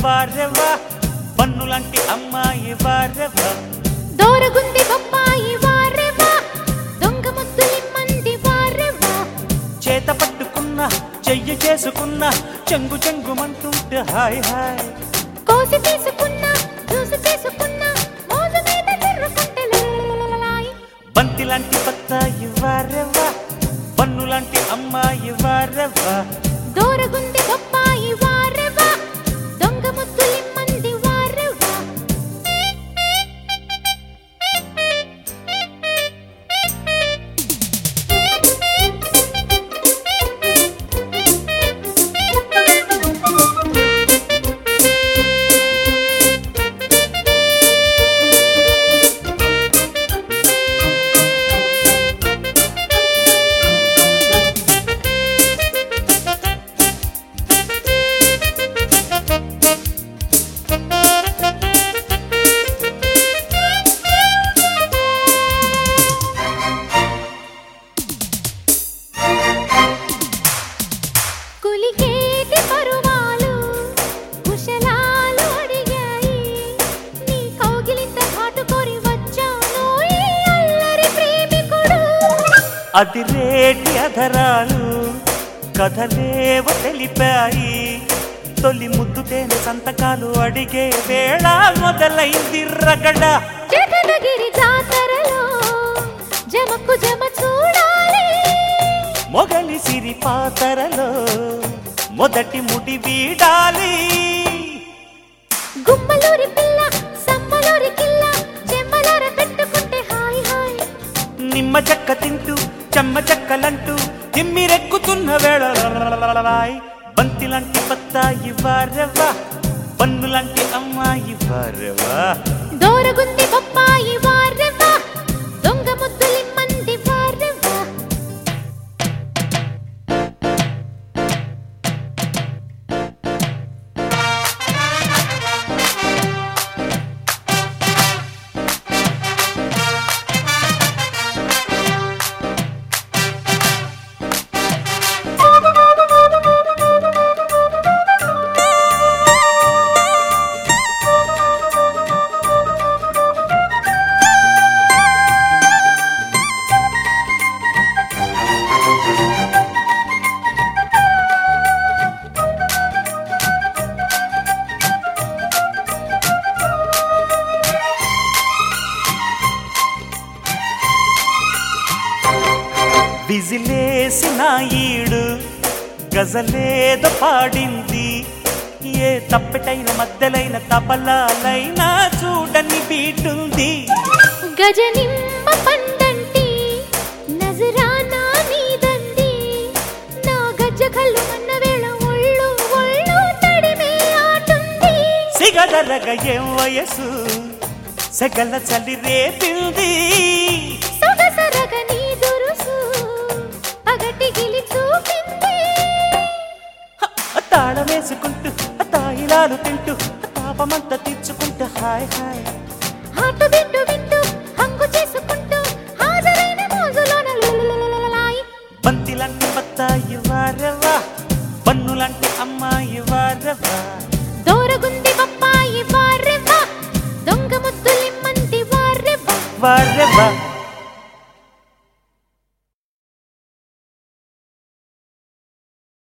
వారెవ్వా పన్నులాంటి అమ్మాయి వారెవ్వా దోరగుంది బొప్పాయి వారెవా దొంగ ముద్దులిమ్మంది వారెవా చేత పట్టుకున్న చెయ్యి చేసుకున్న చెంగు చెంగుమంటుంటే హాయ్ హాయ్ కోసి తీసుకున్నా చూసి తీసుకున్నా మోజు మీద తిరుగుకుంటే లలలలలలాయ్. బంతిలాంటి బత్తాయి వారెవ్వా పన్నులాంటి అమ్మాయి వారెవ్వా దోరగుంది బొప్పాయి వారెవా దొంగ ముద్దులిమ్మంది వారెవా కులికేటి పరువాలు కుశలాలు అడిగాయి నీ కౌగిలింత కాటుకొని వచ్చాను ఈ అల్లరి ప్రేమికుడు అది రేటి అధరాలు కథలేవ తెలిపాయి తొలి ముద్దు తేనె సంతకాలు అడిగే వేళ మొదలైంది రగడ జగదగిరి జాతరలో జమకు జమ చూడాలి మొగలి సిరి పాతరలో మొదటి ముడి వీడాలి గుమ్మలూరి పిల్ల సమ్మలూరి కిల్ల చెమ్మలార పెట్టుకుంటే హాయ్ హాయ్ నిమ్మ చెక్క తింటూ చెమ్మ చెక్కలంటూ తిమ్మిరెక్కుతున్న వేళ లలలలలలాయ్. బంతిలాంటి బత్తాయి వారెవ్వా పన్నులాంటి అమ్మాయి వారెవ్వా దోరగుంది బొప్పాయి వారెవ్వా దొంగ ముద్దులిమ్మంది వారెవ్వా విజిలేసిన ఈడు గజలేదో పాడింది ఏ తప్పెటైన మధ్యలైన తపలాలైనా చూడని బీటుంది గజనిమ్మ పండంటి నజరానా నీదండి నా గజ్జ కళ్ళు అన్న వేళ ఒళ్ళు ఒళ్ళు తడిమే ఆటుంది సిగదరగ ఏం వయసు సగల చలి రేపింది సొగసరగ నీ దురుసు పగటి గిలి చూపింది హ, తాళం వేసుకుంటూ తాయిలాలు తింటూ తాపమంతా తీర్చుకుంటూ హాయ్ హాయ్ హాటు వింటూ వింటూ హంగు చేసుకుంటూ హాజరైన మోజులోన లులులులులులాయ్. బంతిలాంటి బత్తాయి వారెవ్వా పన్నులాంటి అమ్మాయి వారెవ్వా దోరగుంది బొప్పాయి వారెవ్వా దొంగ ముద్దులిమ్మంది వారెవ్వా వారెవ్వా